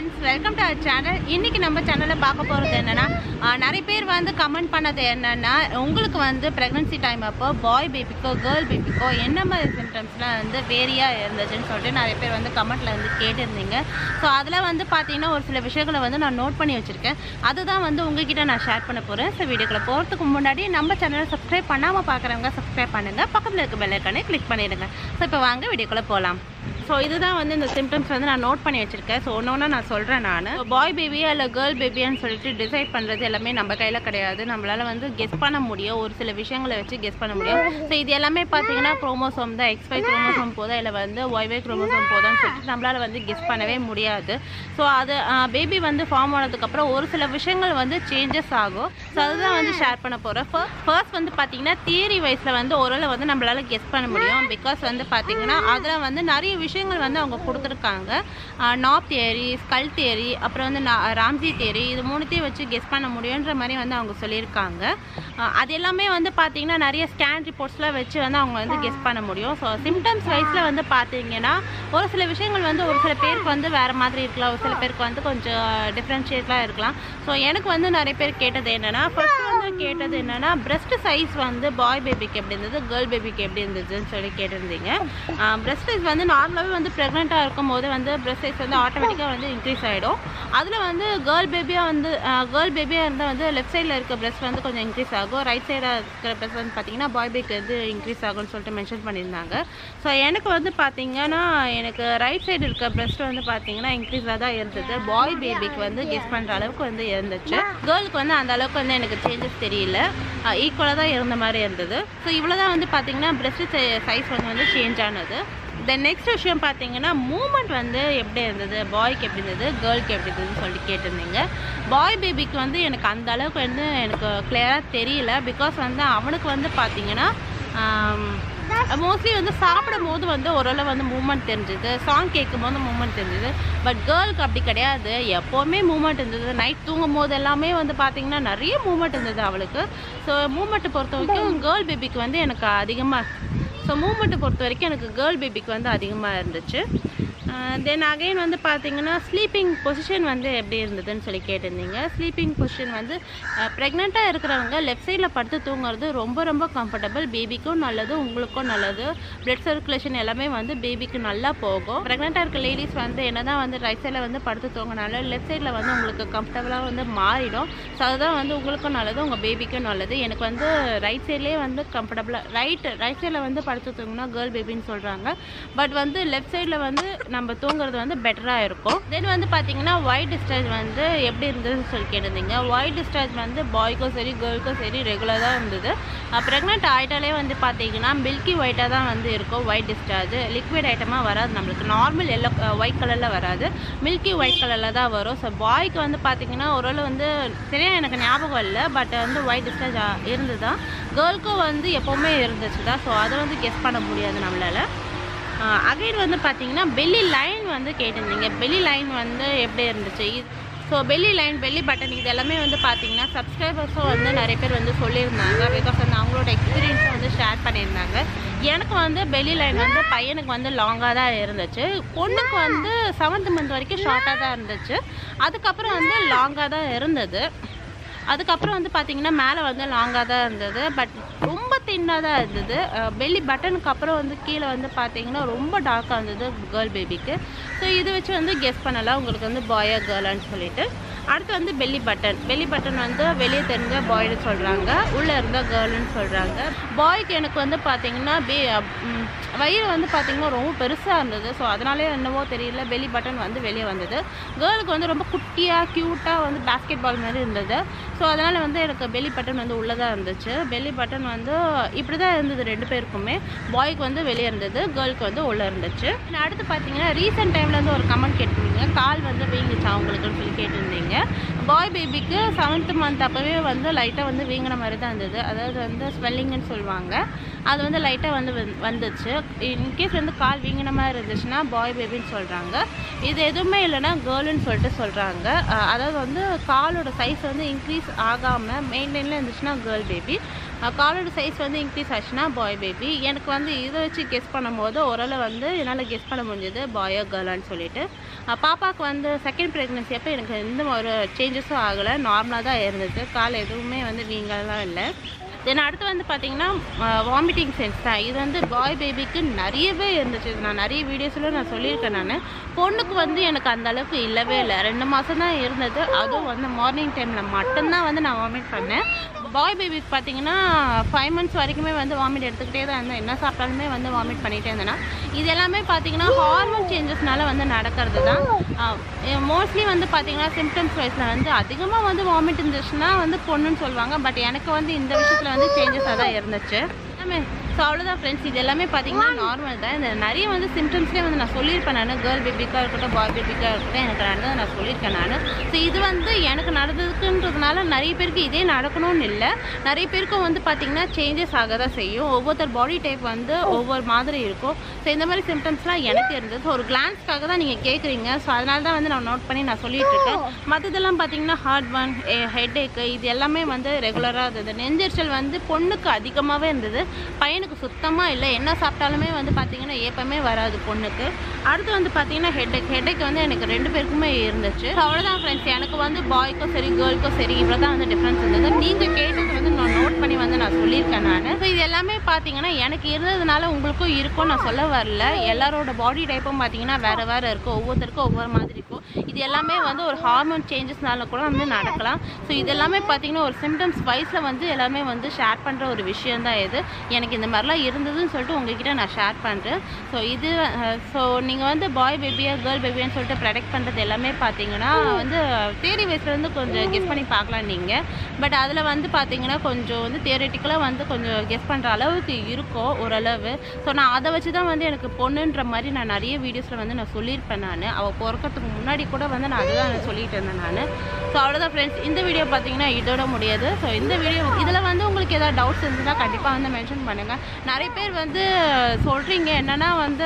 friends welcome to our channel இன்னைக்கு நம்ம சேனலில் பார்க்க போகிறது என்னன்னா ஆஹ், நிறைய பேர் வந்து கமெண்ட் பண்ணது என்னன்னா உங்களுக்கு வந்து ப்ரெக்னன்சி டைம் அப்போ பாய் பேபிக்கோ கேர்ள் பேபிக்கோ என்ன மாதிரி சிம்டம்ஸ்லாம் வந்து வேரியாக இருந்துச்சுன்னு சொல்லிட்டு நிறைய பேர் வந்து கமெண்ட்டில் வந்து கேட்டிருந்தீங்க ஸோ அதில் வந்து பார்த்தீங்கன்னா ஒரு சில விஷயங்களை வந்து நான் நோட் பண்ணி வச்சுருக்கேன் அதுதான் வந்து உங்ககிட்ட நான் ஷேர் பண்ண போகிறேன் ஸோ வீடியோக்குள்ள போகிறதுக்கு முன்னாடி நம்ம சேனலை சப்ஸ்கிரைப் பண்ணாமல் பார்க்குறவங்க சப்ஸ்கிரைப் பண்ணுங்கள் பக்கத்தில் இருக்க பெல் ஐக்கானே கிளிக் பண்ணிடுங்க ஸோ இப்போ வாங்க வீடியோக்குள்ளே போகலாம் ஸோ இதுதான் வந்து இந்த சிம்டம்ஸ் வந்து நான் நோட் பண்ணி வச்சிருக்கேன் ஸோ ஒன்று ஒன்று நான் சொல்கிறேன் நான் பாய் பேபி இல்லை கேர்ள் பேபின்னு சொல்லிட்டு டிசைட் பண்ணுறது எல்லாமே நம்ம கையில் கிடையாது நம்மளால வந்து கெஸ் பண்ண முடியும் ஒரு சில விஷயங்களை வச்சு கெஸ் பண்ண முடியும் ஸோ இது எல்லாமே பார்த்தீங்கன்னா குரோமோசோம் தான் எக்ஸ் ஃபைவ் குரோமோசோம் போதா இல்லை வந்து ஒய்வே குரோமோசோம் போதான்னு சொல்லிட்டு நம்மளால வந்து கெஸ் பண்ணவே முடியாது ஸோ அது பேபி வந்து ஃபார்ம் ஆனதுக்கப்புறம் ஒரு சில விஷயங்கள் வந்து சேஞ்சஸ் ஆகும் ஸோ அதுதான் வந்து ஷேர் பண்ண போகிறேன் ஃபர்ஸ்ட் வந்து பார்த்தீங்கன்னா தியரி வைஸில் வந்து ஓரளவு வந்து நம்மளால கெஸ் பண்ண முடியும் பிகாஸ் வந்து பார்த்தீங்கன்னா அதில் வந்து நிறைய விஷயங்கள் வந்து அவங்க கொடுத்துருக்காங்க நாப் தியரி ஸ்கல் தியரி அப்புறம் வந்து நா- ராம்ஜி தியரி இது மூணுத்தையும் வச்சு கெஸ் பண்ண முடியுன்ற மாதிரி வந்து அவங்க சொல்லியிருக்காங்க அஹ் அது எல்லாமே வந்து பார்த்தீங்கன்னா நிறைய ஸ்கேன் ரிப்போர்ட்ஸ்லாம் வச்சு வந்து அவங்க வந்து கெஸ் பண்ண முடியும் ஸோ சிம்டம்ஸ் வைஸில் வந்து பார்த்தீங்கன்னா ஒரு சில விஷயங்கள் வந்து ஒரு சில பேருக்கு வந்து வேறு மாதிரி இருக்கலாம் ஒரு சில பேருக்கு வந்து கொஞ்சம் டிஃப்ரென்ஷியேட்லாம் இருக்கலாம் ஸோ எனக்கு வந்து நிறைய பேர் கேட்டது என்னென்னா ஃபர்ஸ்ட் வந்து கேட்டது என்னென்னா பிரஸ்ட் சைஸ் வந்து பாய் பேபிக்கு எப்படி இருந்தது கேர்ள் பேபிக்கு எப்படி இருந்ததுன்னு சொல்லி கேட்டிருந்தீங்க பிரஸ்ட் சைஸ் வந்து நார்மலாகவே வந்து ப்ரெக்னெண்ட்டாக இருக்கும் போது வந்து பிரஸ்ட் சைஸ் வந்து ஆட்டோமேட்டிக்காக வந்து இன்க்ரீஸ் ஆகிடும் அதில் வந்து கேர்ள் பேபியாக வந்து கேர்ள் பேபியாக இருந்தால் வந்து லெஃப்ட் சைடில் இருக்க பிரஸ்ட் வந்து கொஞ்சம் இன்க்ரீஸ் ஆகும் ரைட் சைடாக இருக்கிற பிரஸ்ட் வந்து பார்த்தீங்கன்னா பாய் பேபிக்கு வந்து இன்க்ரீஸ் ஆகும்னு சொல்லிட்டு மென்ஷன் பண்ணியிருந்தாங்க ஸோ எனக்கு வந்து பார்த்தீங்கன்னா எனக்கு ரைட் சைடு இருக்க பிரஸ்ட் வந்து பார்த்தீங்கன்னா இன்க்ரீஸாக தான் இருந்தது பாய் பேபிக்கு வந்து கெஸ் பண்ணுற அளவுக்கு வந்து இருந்துச்சு கேர்ளுக்கு வந்து அந்த அளவுக்கு வந்து எனக்கு சேஞ்சஸ் தெரியல ஈக்குவலாக தான் இருந்த மாதிரி இருந்தது ஸோ இவ்வளோ தான் வந்து பார்த்தீங்கன்னா பிரஸ்ட் சைஸ் வந்து வந்து சேஞ்ச் ஆனது தென் நெக்ஸ்ட் விஷயம் பார்த்தீங்கன்னா மூமெண்ட் வந்து எப்படி இருந்தது பாய்க்கு எப்படி இருந்தது கேர்ளுக்கு எப்படி இருந்ததுன்னு சொல்லிட்டு கேட்டிருந்தீங்க பாய் பேபிக்கு வந்து எனக்கு அந்த அளவுக்கு வந்து எனக்கு கிளியராக தெரியல பிகாஸ் வந்து அவனுக்கு வந்து பார்த்தீங்கன்னா மோஸ்ட்லி வந்து சாப்பிடும் போது வந்து ஓரளவு வந்து மூமெண்ட் தெரிஞ்சுது சாங் கேட்கும் போது மூமெண்ட் தெரிஞ்சுது பட் கேர்ளுக்கு அப்படி கிடையாது எப்போவுமே மூமெண்ட் இருந்தது நைட் தூங்கும் போது எல்லாமே வந்து பார்த்தீங்கன்னா நிறைய மூமெண்ட் இருந்தது அவளுக்கு ஸோ மூமெண்ட்டை பொறுத்த வரைக்கும் கேர்ள் பேபிக்கு வந்து எனக்கு அதிகமாக ஸோ மூமெண்ட்டை பொறுத்த வரைக்கும் எனக்கு கேர்ள் பேபிக்கு வந்து அதிகமாக இருந்துச்சு தென் அகைன் வந்து பார்த்தீங்கன்னா ஸ்லீப்பிங் பொசிஷன் வந்து எப்படி இருந்ததுன்னு சொல்லி கேட்டிருந்தீங்க ஸ்லீப்பிங் பொசிஷன் வந்து ப்ரெக்னெண்ட்டாக இருக்கிறவங்க லெஃப்ட் சைடில் படுத்து தூங்குறது ரொம்ப ரொம்ப கம்ஃபர்டபுள் பேபிக்கும் நல்லது உங்களுக்கும் நல்லது பிளட் சர்க்குலேஷன் எல்லாமே வந்து பேபிக்கு நல்லா போகும் ப்ரெக்னெண்ட்டாக இருக்க லேடிஸ் வந்து என்ன தான் வந்து ரைட் சைடில் வந்து படுத்து தூங்கினாலும் லெஃப்ட் சைடில் வந்து உங்களுக்கு கம்ஃபர்டபுளாக வந்து மாறிடும் ஸோ அதுதான் வந்து உங்களுக்கும் நல்லது உங்கள் பேபிக்கும் நல்லது எனக்கு வந்து ரைட் சைட்லேயே வந்து கம்ஃபர்டபுளாக ரைட் ரைட் சைடில் வந்து படுத்து தூங்கினா கேர்ள் பேபின்னு சொல்கிறாங்க பட் வந்து லெஃப்ட் சைடில் வந்து நம்ம தூங்குறது வந்து பெட்டராக இருக்கும் தென் வந்து பார்த்தீங்கன்னா ஒயிட் டிஸ்சார்ஜ் வந்து எப்படி இருந்ததுன்னு சொல்லி கேட்டிருந்தீங்க ஒயிட் டிஸ்சார்ஜ் வந்து பாய்க்கும் சரி கேர்ளுக்கும் சரி ரெகுலராக இருந்தது ப்ரெக்னென்ட் ஆகிட்டாலே வந்து பார்த்தீங்கன்னா மில்கி ஒயிட்டாக தான் வந்து இருக்கும் ஒயிட் டிஸ்சார்ஜ் லிக்விட் ஐட்டமாக வராது நம்மளுக்கு நார்மல் எல்லோ ஒயிட் கலரில் வராது மில்கி ஒயிட் கலரில் தான் வரும் ஸோ பாய்க்கு வந்து பார்த்தீங்கன்னா ஓரளவு வந்து சரியாக எனக்கு ஞாபகம் இல்லை பட் வந்து ஒயிட் டிஸ்சார்ஜ் இருந்தது தான் கேர்ளுக்கும் வந்து எப்போவுமே இருந்துச்சு தான் ஸோ அதை வந்து கெஸ் பண்ண முடியாது நம்மளால் அகைன் வந்து பார்த்தீங்கன்னா பெல்லி லைன் வந்து கேட்டிருந்தீங்க பெல்லி லைன் வந்து எப்படி இருந்துச்சு so belly line belly button இது எல்லாமே வந்து பார்த்தீங்கன்னா சப்ஸ்கிரைபர்ஸும் வந்து நிறைய பேர் வந்து சொல்லியிருந்தாங்க பிகாஸ் வந்து அவங்களோட எக்ஸ்பீரியன்ஸை வந்து ஷேர் பண்ணியிருந்தாங்க எனக்கு வந்து பெல்லி லைன் வந்து பையனுக்கு வந்து லாங்காக தான் இருந்துச்சு பொண்ணுக்கு வந்து செவன்த் மந்த் வரைக்கும் ஷார்ட்டாக தான் இருந்துச்சு அதுக்கப்புறம் வந்து லாங்காக தான் இருந்தது அதுக்கப்புறம் வந்து பார்த்தீங்கன்னா மேலே வந்து லாங்காக தான் இருந்தது பட் ரொம்ப தின்னாக தான் இருந்தது பெல்லி பட்டனுக்கு அப்புறம் வந்து கீழே வந்து பார்த்தீங்கன்னா ரொம்ப டார்க்காக இருந்தது கேர்ள் பேபிக்கு ஸோ இது வச்சு வந்து கெஸ் பண்ணலாம் உங்களுக்கு வந்து பாயா கேர்ளான்னு சொல்லிட்டு அடுத்து வந்து பெல்லி பட்டன் பெல்லி பட்டன் வந்து வெளியே தெரிஞ்ச பாய்னு சொல்கிறாங்க உள்ளே இருந்தால் கேர்ள்னு சொல்கிறாங்க பாய்க்கு எனக்கு வந்து பார்த்தீங்கன்னா பே ம், வயிறு வந்து பார்த்தீங்கன்னா ரொம்ப பெருசாக இருந்தது ஸோ அதனாலே என்னவோ தெரியல பெல்லி பட்டன் வந்து வெளியே வந்தது கேர்ளுக்கு வந்து ரொம்ப குட்டியாக க்யூட்டாக வந்து பேஸ்கெட் பால் மாதிரி இருந்தது ஸோ அதனால் வந்து எனக்கு பெல்லி பட்டன் வந்து உள்ளே தான் இருந்துச்சு பெல்லி பட்டன் வந்து இப்படி தான் இருந்தது ரெண்டு பேருக்குமே பாய்க்கு வந்து வெளியே இருந்தது கேர்ளுக்கு வந்து உள்ளே இருந்துச்சு And அடுத்து பார்த்தீங்கன்னா ரீசெண்ட் டைமில் வந்து ஒரு கமெண்ட் கேட்டிருந்தீங்க கால் வந்து வீங்குச்சா அவங்களுக்குன்னு சொல்லி கேட்டிருந்தீங்க பாய் பேபிக்கு செவன்த் மந்த் அப்போவே வந்து லைட்டாக வந்து வீங்கின மாதிரி தான் இருந்தது அதாவது வந்து ஸ்வெல்லிங்னு சொல்லுவாங்க அது வந்து லைட்டாக வந்து வந்து- வந்துச்சு இன்கேஸ் வந்து கால் வீங்கின மாதிரி இருந்துச்சுன்னா பாய் பேபின்னு சொல்கிறாங்க இது எதுவுமே இல்லைன்னா கேர்ள்னு சொல்லிட்டு சொல்கிறாங்க அதாவது வந்து காலோட சைஸ் வந்து இன்க்ரீஸ் ஆகாமல் மெயின்டைனில் இருந்துச்சுன்னா கேர்ள் பேபி காலோட சைஸ் வந்து இன்க்ரீஸ் ஆச்சுன்னா பாய் பேபி எனக்கு வந்து இதை வச்சு கெஸ் பண்ணும்போது ஓரளவு வந்து என்னால் கெஸ் பண்ண முடிஞ்சது பாயோ கேர்ளான்னு சொல்லிட்டு அஹ் பாப்பாவுக்கு வந்து செகண்ட் ப்ரெக்னென்சி அப்போ எனக்கு எந்த ஒரு சேஞ்சஸும் ஆகலை நார்மலாக தான் இருந்தது கால் எதுவுமே வந்து வீங்கலாம் இல்லை தென் அடுத்து வந்து பார்த்தீங்கன்னா வாமிட்டிங் சென்ஸ் தான் இது வந்து பாய் பேபிக்கு நிறையவே இருந்துச்சு இது நான் நிறைய வீடியோஸில் நான் சொல்லியிருக்கேன் நான் பொண்ணுக்கு வந்து எனக்கு அந்த அளவுக்கு இல்லவே இல்லை ரெண்டு மாதம் தான் இருந்தது அதுவும் வந்து மார்னிங் டைமில் மட்டும்தான் வந்து நான் வாமிட் பண்ணேன் பாய் பேபிக்கு பார்த்தீங்கன்னா ஃபைவ் மந்த்ஸ் வரைக்குமே வந்து வாமிட் எடுத்துக்கிட்டே தான் இருந்தேன் என்ன சாப்பிட்டாலுமே வந்து வாமிட் பண்ணிகிட்டே இருந்தேன்னா இது எல்லாமே பார்த்தீங்கன்னா ஹார்மோன் சேஞ்சஸ்னால வந்து நடக்கிறது தான் மோஸ்ட்லி வந்து பார்த்தீங்கன்னா சிம்டம்ஸ் வைஸில் வந்து அதிகமாக வந்து வாமிட் இருந்துச்சுன்னா வந்து பொண்ணுன்னு சொல்லுவாங்க பட் எனக்கு வந்து இந்த விஷயத்தில் வந்து சேஞ்சஸாக தான் இருந்துச்சு எல்லாமே ஸோ அவ்வளோதான் ஃப்ரெண்ட்ஸ் இது எல்லாமே பார்த்தீங்கன்னா நார்மல் தான் இந்த நிறைய வந்து சிம்டம்ஸ்லேயே வந்து நான் சொல்லியிருப்பேன் நான் கேர்ள் பேபிக்காக இருக்கட்டும் பாய் பேபிக்காக இருக்கட்டும் எனக்கு நடந்தது நான் சொல்லியிருக்கேன் நான் ஸோ இது வந்து எனக்கு நடந்ததுக்குன்றதுனால நிறைய பேருக்கு இதே நடக்கணும்னு இல்லை நிறைய பேருக்கும் வந்து பார்த்தீங்கன்னா சேஞ்சஸ் ஆக தான் செய்யும் ஒவ்வொருத்தர் பாடி டைப் வந்து ஒவ்வொரு மாதிரி இருக்கும் ஸோ இந்த மாதிரி சிம்டம்ஸ்லாம் எனக்கு இருந்தது ஸோ ஒரு கிளான்ஸ்க்காக தான் நீங்கள் கேட்குறீங்க ஸோ அதனால தான் வந்து நான் நோட் பண்ணி நான் சொல்லிட்டு இருக்கேன் மற்றதெல்லாம் பார்த்தீங்கன்னா ஹார்ட் ஒன் ஹெட் ஏக்கு இது எல்லாமே வந்து ரெகுலராக இருந்தது நெஞ்செரிச்சல் வந்து பொண்ணுக்கு அதிகமாகவே இருந்தது பையனுக்கு சுத்தமாக இல்லை என்ன சாப்பிட்டாலுமே வந்து பார்த்தீங்கன்னா ஏப்பமே வராது பொண்ணுக்கு அடுத்து வந்து பார்த்தீங்கன்னா ஹெட்ஏக் ஹெட்ஏக் வந்து எனக்கு ரெண்டு பேருக்குமே இருந்துச்சு So அவ்வளோதான் ஃப்ரெண்ட்ஸ் எனக்கு வந்து பாய்க்கும் சரி கேர்ள்க்கும் சரி இவ்வளோ தான் வந்து டிஃப்ரென்ஸ் இருந்தது நீங்கள் கேட்டது வந்து நான் நோட் பண்ணி வந்து நான் சொல்லியிருக்கேன் நான் ஸோ இது எல்லாமே பார்த்தீங்கன்னா எனக்கு இருந்ததுனால உங்களுக்கும் இருக்கும் நான் சொல்ல வரல எல்லாரோட பாடி டைப்பும் பார்த்தீங்கன்னா வேறு வேறு இருக்கும் ஒவ்வொருத்தருக்கும் ஒவ்வொரு மாதிரி இருக்கும் இது எல்லாமே வந்து ஒரு ஹார்மோன் சேஞ்சஸ்னால கூட வந்து நடக்கலாம் ஸோ இது எல்லாமே பார்த்தீங்கன்னா ஒரு சிம்டம்ஸ் வைஸில் வந்து எல்லாமே வந்து ஷேர் பண்ணுற ஒரு விஷயம் தான் இது எனக்கு இந்த மாதிரிலாம் இருந்ததுன்னு சொல்லிட்டு உங்ககிட்ட நான் ஷேர் பண்ணுறேன் ஸோ இது ஸோ நீங்கள் வந்து பாய் பேபியா கேர்ள் பேபியான்னு சொல்லிட்டு ப்ரொடெக்ட் பண்ணுறது எல்லாமே பார்த்தீங்கன்னா வந்து தேரி வயசில் வந்து கொஞ்சம் கெஸ் பண்ணி பார்க்கலாம் நீங்கள் பட் அதில் வந்து பார்த்தீங்கன்னா கொஞ்சம் வந்து தியரட்டிக்கலாக வந்து கொஞ்சம் கெஸ் பண்ணுற அளவுக்கு இருக்கும் ஓரளவு ஸோ நான் அதை வச்சு தான் வந்து எனக்கு பொண்ணுன்ற மாதிரி நான் நிறைய வீடியோஸில் வந்து நான் சொல்லியிருப்பேன் நான் அவள் பிறக்கிறதுக்கு முன்னாடி கூட வந்து நான் அதுதான் நான் சொல்லிட்டு இருந்தேன் நான் ஸோ அவ்வளோதான் ஃப்ரெண்ட்ஸ் இந்த வீடியோ பார்த்தீங்கன்னா இதோட முடியாது ஸோ இந்த வீடியோ இதில் வந்து உங்களுக்கு ஏதாவது டவுட்ஸ் இருந்ததுன்னா கண்டிப்பாக வந்து மென்ஷன் பண்ணுங்கள் நிறைய பேர் வந்து சொல்கிறீங்க என்னென்னா வந்து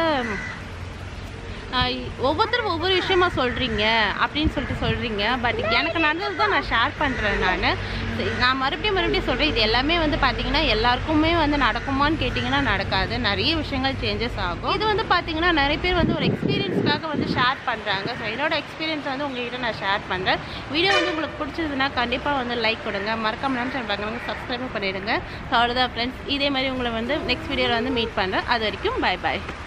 ஆஹ் ஒவ்வொருத்தரும் ஒவ்வொரு விஷயமா சொல்கிறீங்க அப்படின்னு சொல்லிட்டு சொல்கிறீங்க பட் எனக்கு நடந்தது தான் நான் ஷேர் பண்ணுறேன் நான் நான் மறுபடியும் மறுபடியும் சொல்கிறேன் இது எல்லாமே வந்து பார்த்தீங்கன்னா எல்லாருக்குமே வந்து நடக்குமான்னு கேட்டிங்கன்னா நடக்காது நிறைய விஷயங்கள் சேஞ்சஸ் ஆகும் இது வந்து பார்த்தீங்கன்னா நிறைய பேர் வந்து ஒரு எக்ஸ்பீரியன்ஸ்க்காக வந்து ஷேர் பண்ணுறாங்க ஸோ என்னோட எக்ஸ்பீரியன்ஸ் வந்து உங்ககிட்ட நான் ஷேர் பண்ணுறேன் வீடியோ வந்து உங்களுக்கு பிடிச்சதுன்னா கண்டிப்பாக வந்து லைக் கொடுங்க மறக்காம நம்ம சேனல் பார்க்குறவங்க சப்ஸ்கிரைப் பண்ணிடுங்க ஸோ அவ்வளோதான் ஃப்ரெண்ட்ஸ் இதே மாதிரி உங்களை வந்து நெக்ஸ்ட் வீடியோவில் வந்து மீட் பண்ணுறேன் அது வரைக்கும் பை பாய்